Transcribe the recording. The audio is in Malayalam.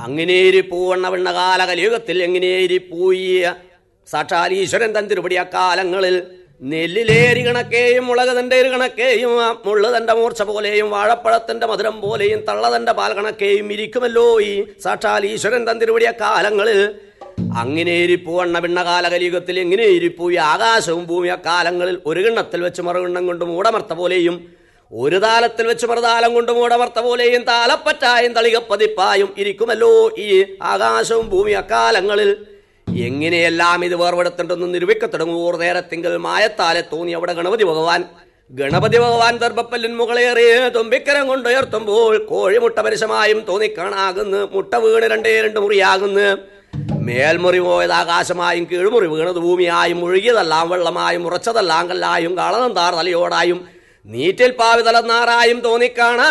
അങ്ങനെയിരിപ്പൂവണ്ണ വിണ്ണകാല കലിയുഗത്തിൽ എങ്ങനെയിരിപ്പൂയി സാക്ഷാൽ ഈശ്വരൻ തൻ തിരുപടി അക്കാലങ്ങളിൽ നെല്ലിലേരി കണക്കേയും മുളകതന്റെ ഒരു കണക്കേയും മുള്ളതന്റെ മൂർച്ച പോലെയും വാഴപ്പഴത്തിന്റെ മധുരം പോലെയും തള്ളതന്റെ പാൽ കണക്കേയും ഇരിക്കുമല്ലോ ഈ സാക്ഷാൽ ഈശ്വരൻ തൻ തിരുപടി അക്കാലങ്ങളിൽ അങ്ങനെ ഇരിപ്പൂ എണ്ണ പിണ്ണകാല കലിയുഗത്തിൽ എങ്ങനെ ഇരിപ്പൂ ഈ ആകാശവും ഭൂമി അക്കാലങ്ങളിൽ ഒരു കിണ്ണത്തിൽ വെച്ച് മറുകിണ്ണം കൊണ്ട് മൂടമർത്ത പോലെയും ഒരു താലത്തിൽ വെച്ച് മറുതാലം കൊണ്ട് മൂടമർത്ത പോലെയും താലപ്പറ്റായും തളികപ്പതിപ്പായും ഇരിക്കുമല്ലോ ഈ ആകാശവും ഭൂമി അക്കാലങ്ങളിൽ എങ്ങനെയെല്ലാം ഇത് വേർപെടുത്തേണ്ടെന്ന് നിരൂപിക്കത്തുടങ്ങൂർ നേരത്തിങ്കിൽ മായത്താലെ തോന്നി അവിടെ ഗണപതി ഭഗവാൻ ഗണപതി ഭഗവാൻ ദർഭപ്പല്ലിൻ മുകളേറിയ തുമ്പിക്കരം കൊണ്ടുയർത്തുമ്പോൾ കോഴിമുട്ട പരശമായും തോന്നിക്കാണാകുന്നു മുട്ട വീണ് രണ്ടേ രണ്ട് മുറിയാകുന്നു മേൽമുറി പോയത് ആകാശമായും കീഴ്മുറി വീണത് ഭൂമിയായും മുഴുകിയതെല്ലാം വെള്ളമായും ഉറച്ചതെല്ലാം കല്ലായും കളനന്താർ തലയോടായും നീറ്റിൽ പാവി തലന്നാറായും തോന്നിക്കാണാ